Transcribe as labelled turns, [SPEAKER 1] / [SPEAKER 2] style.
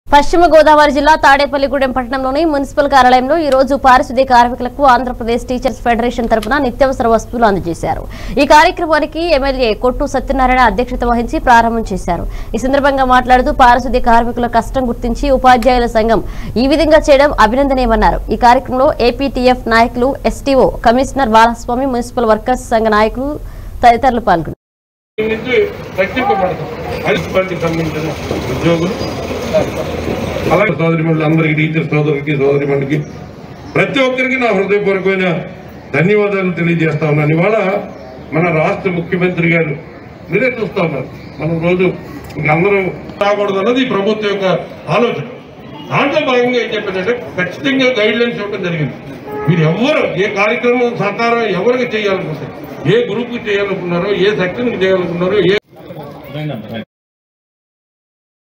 [SPEAKER 1] పశ్చిమ గోదావరి జిల్లా తాడేపల్లిగూడెం పట్టణంలోని మున్సిపల్ కార్యాలయంలో ఈ రోజు పారిశుద్ధ్య కార్మికులకు ఆంధ్రప్రదేశ్ టీచర్స్ ఫెడరేషన్ తరపున నిత్యావసర వస్తువులు అందజేశారు ఈ కార్యక్రమానికి ఎమ్మెల్యే కొట్టు సత్యనారాయణ అధ్యక్షత వహించి ప్రారంభం చేశారు ఈ సందర్భంగా మాట్లాడుతూ పారిశుద్ధ్య కార్మికుల కష్టం గుర్తించి ఉపాధ్యాయుల సంఘం ఈ విధంగా చేయడం అభినందనీయమన్నారు ఈ కార్యక్రమంలో ఏపీటీఎఫ్ నాయకులు STO commissioner Balaswamy municipal workers సంఘ నాయకులు తదితరులు పాల్గొన్నారు
[SPEAKER 2] నుంచి రక్షింపబడతాం మున్సిపాలిటీకి సంబంధించిన ఉద్యోగులు అలాగే సోదరి అందరికీ టీచర్ సోదరులకి సోదరి మండలికి ప్రతి ఒక్కరికి నా హృదయపూర్వకమైన ధన్యవాదాలు తెలియజేస్తా ఉన్నాను ఇవాళ మన రాష్ట్ర ముఖ్యమంత్రి గారు మీరే చూస్తా ఉన్నారు మనం రోజు అందరూ రాకూడదు అన్నది ఈ ప్రభుత్వం యొక్క ఆలోచన దాంట్లో భాగంగా ఏం చెప్పారంటే ఖచ్చితంగా గైడ్ లైన్స్ ఇవ్వడం జరిగింది మీరు ఎవరు ఏ కార్యక్రమం సహకారం ఎవరికి చేయాలనుకుంటారు ఏ గ్రూప్కి చేయాలనుకున్నారో ఏ సెక్షన్కి చేయాలనుకున్నారో ఏ